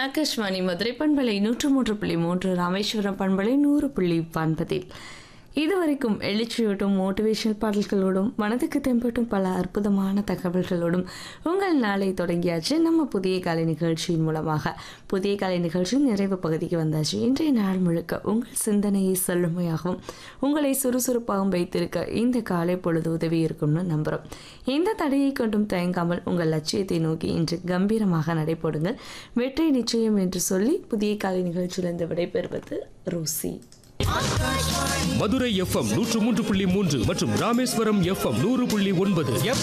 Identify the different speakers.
Speaker 1: ஆகாஷ்வாணி மதுரை பண்பலை நூற்று மூன்று புள்ளி மூன்று ராமேஸ்வரம் பண்பலை நூறு புள்ளி ஒன்பதில் இதுவரைக்கும் எழுச்சியோடும் மோட்டிவேஷனல் பாடல்களோடும் மனதுக்கு தெம்பட்டும் பல அற்புதமான தகவல்களோடும் உங்கள் நாளை தொடங்கியாச்சு நம்ம புதிய கலை நிகழ்ச்சியின் மூலமாக புதிய கலை நிகழ்ச்சியின் நிறைவு பகுதிக்கு வந்தாச்சு இன்றைய நாள் முழுக்க உங்கள் சிந்தனையை செழுமையாகவும் உங்களை சுறுசுறுப்பாகவும் வைத்திருக்க இந்த காலை பொழுது உதவி இருக்கும்னு நம்புகிறோம் எந்த தடையை கொண்டும் தயங்காமல் உங்கள் லட்சியத்தை நோக்கி இன்று கம்பீரமாக நடைபோடுங்கள் வெற்றி நிச்சயம் என்று சொல்லி புதிய காலை நிகழ்ச்சியிலிருந்து விடைபெறுவது ரோசி
Speaker 2: மதுரை எஃப்எம் நூற்று மூன்று புள்ளி மூன்று மற்றும் ராமேஸ்வரம் எஃப்எம் நூறு புள்ளி ஒன்பது